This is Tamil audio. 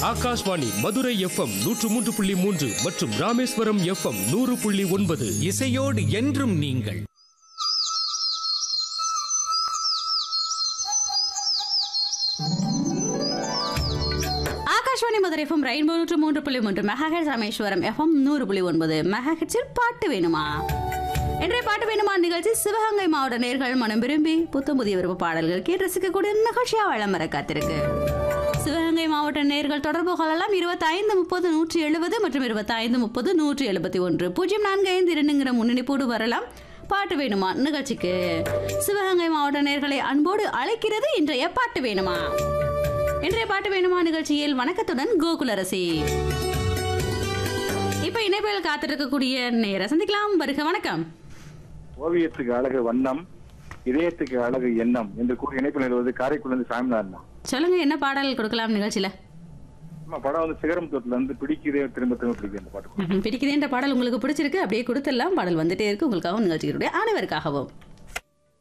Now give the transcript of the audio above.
ஆகாஷ்வாணி மதுரை எஃப்எம் நூற்று மூன்று புள்ளி மூன்று மற்றும் ராமேஸ்வரம் எஃப்எம் நூறு புள்ளி ஒன்பது இசையோடு என்றும் நீங்கள் ஆகாஷ்வாணி மதுரை எஃப்எம் ரெயின்போ நூற்று மூன்று புள்ளி மூன்று மெகாஹெட்ஸ் ராமேஸ்வரம் எஃப்எம் நூறு புள்ளி ஒன்பது மெகாஹெட்ஸில் பாட்டு வேணுமா இன்றைய பாட்டு வேணுமா நிகழ்ச்சி சிவகங்கை மாவட்ட நேர்கள் மனம் விரும்பி புத்தம் புதிய விருப்ப பாடல்கள் கேட்டு ரசிக்கக்கூடிய நிகழ்ச்சியா வளம் வர காத்திருக்கு சிவகங்கை மாவட்ட நேர்கள் தொடர்பு கொள்ளலாம் இருபத்தைந்து முப்பது நூற்றி எழுபது மற்றும் இருபத்தைந்து முப்பது நூற்றி எழுபத்தி ஒன்று பூஜ்ஜியம் நான்கு ஐந்து இரண்டுங்கிற முன்னணிப்போடு வரலாம் பாட்டு வேணுமா நிகழ்ச்சிக்கு சிவகங்கை மாவட்ட நேர்களை அன்போடு அழைக்கிறது இன்றைய பாட்டு வேணுமா இன்றைய பாட்டு வேணுமா நிகழ்ச்சியில் வணக்கத்துடன் கோகுலரசி இப்ப இணைப்பில் காத்திருக்கக்கூடிய நேர சந்திக்கலாம் வருக வணக்கம் ஓவியத்துக்கு அழகு வண்ணம் இதயத்துக்கு அழகு எண்ணம் என்று கூறி இணைப்பில் நிறுவது காரைக்குடிலிருந்து சாமிநாதன் சொல்லுங்க என்ன பாடல் கொடுக்கலாம் நிகழ்ச்சியில நம்ம படம் வந்து சிகரம் தோட்டில் இருந்து பிடிக்குதே திரும்ப திரும்ப பிடிக்கும் அந்த பாட்டு ம்ஹும். பிடிக்குதேன்ற பாடல் உங்களுக்கு பிடிச்சிருக்கு அப்படியே கொடுத்துடலாம் பாடல் வந்துட்டே இருக்கு உங்களுக்காகவும் நிகழ்ச்சிகளுடைய அனைவருக்காகவும்